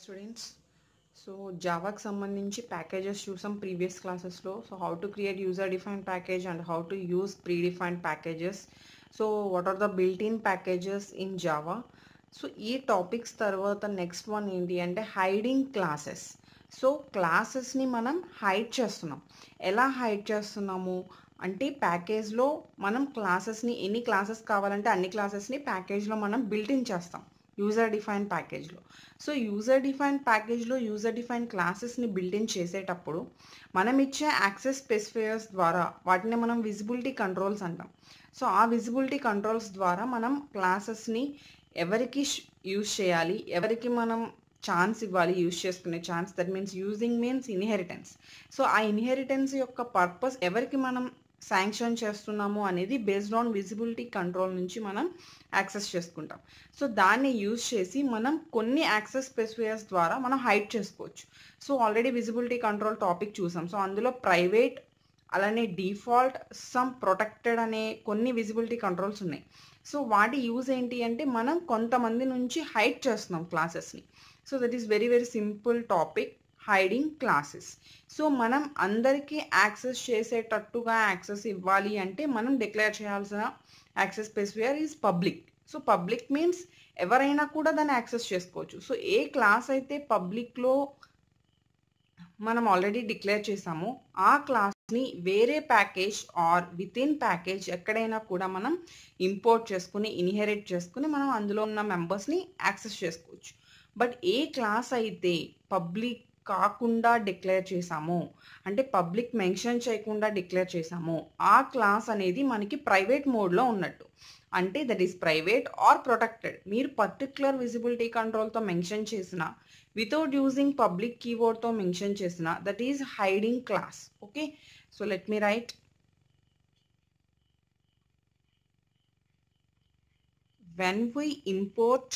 students so జావాకి సంబంధించి packages చూసాం previous క్లాసెస్లో so how to create user define package and how to use pre defined packages so what are the built in packages in Java so ఈ topics తర్వాత next one ఏంటి అంటే hiding classes so క్లాసెస్ని మనం hide చేస్తున్నాం ఎలా hide చేస్తున్నాము అంటే ప్యాకేజ్లో మనం క్లాసెస్ని ఎన్ని క్లాసెస్ కావాలంటే అన్ని క్లాసెస్ని ప్యాకేజ్లో మనం బిల్ట్ ఇన్ చేస్తాం యూజర్ డిఫైన్ ప్యాకేజ్లో సో యూజర్ డిఫైన్ ప్యాకేజ్లో యూజర్ డిఫైన్ క్లాసెస్ని బిల్డ్ ఇన్ చేసేటప్పుడు మనం ఇచ్చే యాక్సెస్ స్పెసిఫైయర్స్ ద్వారా వాటిని మనం విజిబిలిటీ కంట్రోల్స్ అంటాం సో ఆ విజిబిలిటీ కంట్రోల్స్ ద్వారా మనం క్లాసెస్ని ఎవరికి యూజ్ చేయాలి ఎవరికి మనం ఛాన్స్ ఇవ్వాలి యూజ్ చేసుకునే chance that means using means inheritance so ఆ ఇన్హెరిటెన్స్ యొక్క పర్పస్ ఎవరికి మనం శాంక్షన్ చేస్తున్నాము అనేది బేస్డ్ ఆన్ విజిబిలిటీ కంట్రోల్ నుంచి మనం యాక్సెస్ చేసుకుంటాం సో దాన్ని యూజ్ చేసి మనం కొన్ని యాక్సెస్ స్పెసిఫైయర్స్ ద్వారా మనం హైడ్ చేసుకోవచ్చు so already visibility control topic చూసాం సో అందులో ప్రైవేట్ అలానే డిఫాల్ట్ సమ్ ప్రొటెక్టెడ్ అనే కొన్ని విజిబిలిటీ కంట్రోల్స్ ఉన్నాయి సో వాటి యూజ్ ఏంటి అంటే మనం కొంతమంది నుంచి హైడ్ చేస్తున్నాం క్లాసెస్ని so that is very very simple topic hiding classes so మనం అందరికీ యాక్సెస్ చేసేటట్టుగా యాక్సెస్ ఇవ్వాలి అంటే మనం డిక్లేర్ చేయాల్సిన access specifier is public so public means ఎవరైనా కూడా దాన్ని యాక్సెస్ చేసుకోవచ్చు సో ఏ క్లాస్ అయితే పబ్లిక్లో మనం ఆల్రెడీ డిక్లేర్ చేసామో ఆ క్లాస్ని వేరే package or within package ఎక్కడైనా కూడా మనం ఇంపోర్ట్ చేసుకుని ఇన్హెరిట్ చేసుకుని మనం అందులో ఉన్న మెంబర్స్ని యాక్సెస్ చేసుకోవచ్చు బట్ ఏ క్లాస్ అయితే పబ్లిక్ కాకుండా డిక్లేర్ చేసామో అంటే పబ్లిక్ మెన్షన్ చేయకుండా డిక్లేర్ చేసామో ఆ క్లాస్ అనేది మనకి ప్రైవేట్ మోడ్లో ఉన్నట్టు అంటే that is private or protected మీరు పర్టికులర్ విజిబిలిటీ కంట్రోల్తో మెన్షన్ చేసిన వితౌట్ యూజింగ్ పబ్లిక్ కీబోర్డ్తో మెన్షన్ చేసిన that is hiding class okay so let me write when we import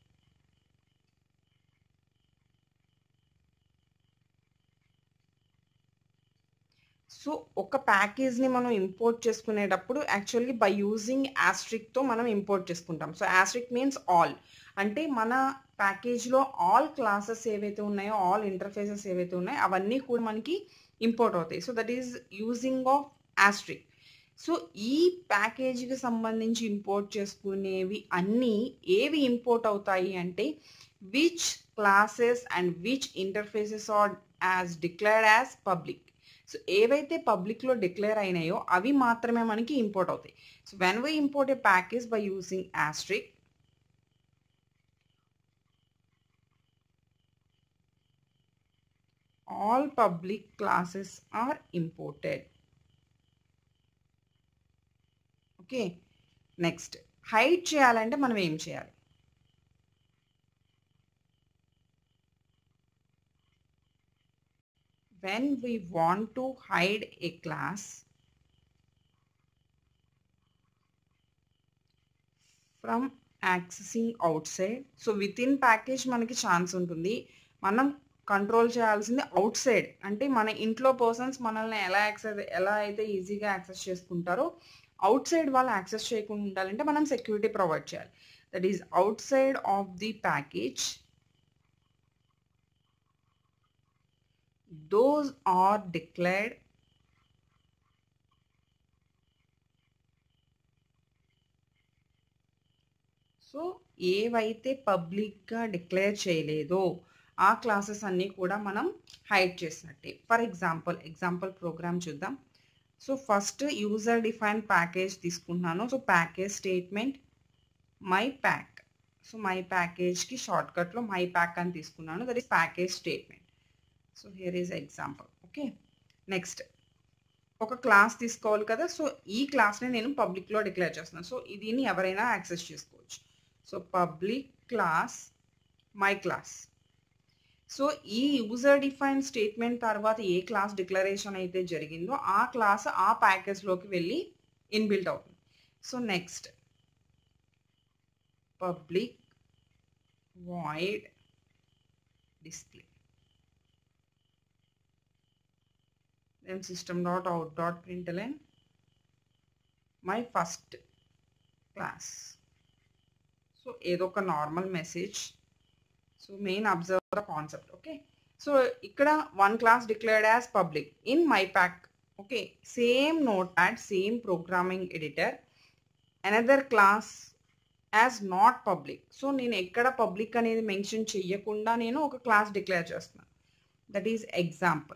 so ఒక ప్యాకేజ్ని మనం ఇంపోర్ట్ చేసుకునేటప్పుడు యాక్చువల్లీ బై యూజింగ్ యాస్ట్రిక్తో మనం ఇంపోర్ట్ చేసుకుంటాం సో యాస్ట్రిక్ మీన్స్ ఆల్ అంటే మన ప్యాకేజ్లో ఆల్ క్లాసెస్ ఏవైతే ఉన్నాయో ఆల్ ఇంటర్ఫేసెస్ ఏవైతే ఉన్నాయో అవన్నీ కూడా మనకి ఇంపోర్ట్ అవుతాయి so that is using of asterisk so ఈ ప్యాకేజీకి సంబంధించి ఇంపోర్ట్ చేసుకునేవి అన్నీ ఏవి ఇంపోర్ట్ అవుతాయి అంటే which classes and which interfaces are as declared as public so ఏవైతే పబ్లిక్లో డిక్లేర్ అయినాయో అవి మాత్రమే మనకి ఇంపోర్ట్ అవుతాయి so when we import a package by using asterisk all public classes are imported okay next hide చేయాలంటే మనం ఏం చేయాలి when we want to hide a class from accessing outside so within package మనకి chance ఉంటుంది మనం control చేయాల్సింది out side అంటే మన ఇంట్లో పర్సన్స్ మనల్ని ఎలా యాక్సెస్ ఎలా అయితే ఈజీగా యాక్సెస్ చేసుకుంటారో అవుట్ సైడ్ వాళ్ళు యాక్సెస్ చేయకుండా ఉండాలంటే మనం సెక్యూరిటీ ప్రొవైడ్ చేయాలి that is outside of the package those are declared so ఏవైతే పబ్లిక్గా డిక్లేర్ చేయలేదో ఆ క్లాసెస్ అన్నీ కూడా మనం హైడ్ చేసినట్టే ఫర్ ఎగ్జాంపుల్ ఎగ్జాంపుల్ ప్రోగ్రామ్ చూద్దాం so first user define package తీసుకుంటున్నాను so package statement my pack so my ప్యాకేజ్కి షార్ట్కట్లో మై ప్యాక్ అని తీసుకున్నాను that is package statement so here is example okay next ఒక క్లాస్ తీసుకోవాలి కదా సో ఈ క్లాస్ని నేను పబ్లిక్లో డిక్లేర్ చేస్తున్నాను సో దీన్ని ఎవరైనా యాక్సెస్ చేసుకోవచ్చు so public class my class so ఈ యూజర్ డిఫైన్ స్టేట్మెంట్ తర్వాత ఏ క్లాస్ డిక్లరేషన్ అయితే జరిగిందో ఆ క్లాస్ ఆ ప్యాకేజ్లోకి వెళ్ళి ఇన్బిల్ట్ అవుతుంది so next public void display then system dot out dot println my first class so ఏదో ఒక normal message so main observe the concept okay so ఇక్కడ one class declared as public in my pack okay same notepad same programming editor another class as not public so నేను ఎక్కడ public అనేది mention చెయ్యకుండా నేను ఒక class declare చేస్తున్నాను that is example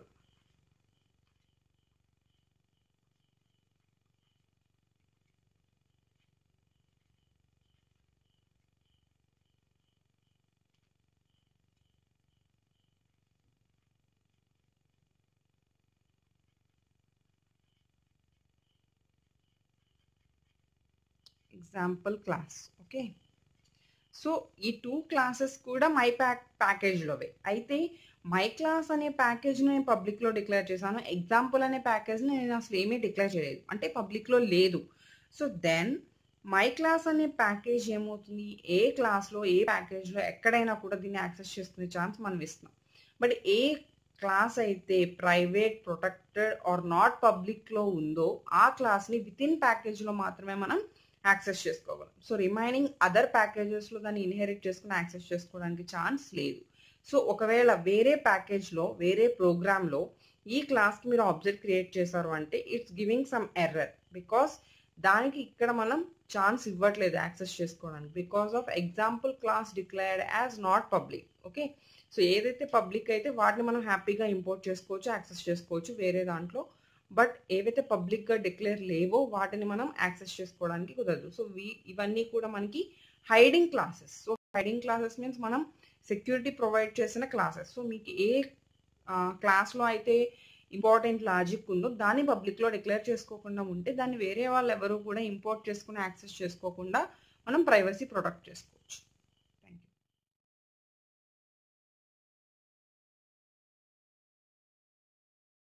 example class okay so ఈ two classes కూడా my pack ప్యాకేజ్లోవే అయితే మై క్లాస్ అనే ప్యాకేజ్ని నేను పబ్లిక్లో డిక్లేర్ చేశాను ఎగ్జాంపుల్ అనే ప్యాకేజ్ని నేను అసలు ఏమీ డిక్లేర్ చేయలేదు అంటే పబ్లిక్లో లేదు సో దెన్ మై క్లాస్ అనే ప్యాకేజ్ ఏమవుతుంది ఏ క్లాస్లో ఏ ప్యాకేజ్లో ఎక్కడైనా కూడా దీన్ని యాక్సెస్ చేసుకునే ఛాన్స్ మనం ఇస్తున్నాం బట్ ఏ క్లాస్ అయితే ప్రైవేట్ ప్రొటెక్టెడ్ ఆర్ నాట్ పబ్లిక్లో ఉందో ఆ క్లాస్ని విత్ ఇన్ ప్యాకేజ్లో మాత్రమే మనం యాక్సెస్ చేసుకోగలం సో రిమైనింగ్ అదర్ ప్యాకేజెస్లో దాన్ని ఇన్హెరిట్ చేసుకుని యాక్సెస్ చేసుకోవడానికి ఛాన్స్ లేదు సో ఒకవేళ వేరే ప్యాకేజ్లో వేరే ప్రోగ్రామ్లో ఈ క్లాస్కి మీరు ఆబ్జెక్ట్ క్రియేట్ చేశారు అంటే it's giving some error because దానికి ఇక్కడ మనం ఛాన్స్ ఇవ్వట్లేదు యాక్సెస్ చేసుకోవడానికి because of example class declared as not public okay so ఏదైతే పబ్లిక్ అయితే వాటిని మనం హ్యాపీగా ఇంపోర్ట్ చేసుకోవచ్చు యాక్సెస్ చేసుకోవచ్చు వేరే దాంట్లో బట్ ఏవైతే పబ్లిక్గా డిక్లేర్ లేవో వాటిని మనం యాక్సెస్ చేసుకోవడానికి కుదరదు సో వీ ఇవన్నీ కూడా మనకి hiding classes so hiding classes means మనం సెక్యూరిటీ ప్రొవైడ్ చేసిన క్లాసెస్ సో మీకు ఏ క్లాస్లో అయితే ఇంపార్టెంట్ లాజిక్ ఉందో దాన్ని పబ్లిక్లో డిక్లేర్ చేసుకోకుండా ఉంటే దాన్ని వేరే వాళ్ళు ఎవరు కూడా ఇంపోర్ట్ చేసుకుని యాక్సెస్ చేసుకోకుండా మనం ప్రైవసీ ప్రొటెక్ట్ చేసుకోవచ్చు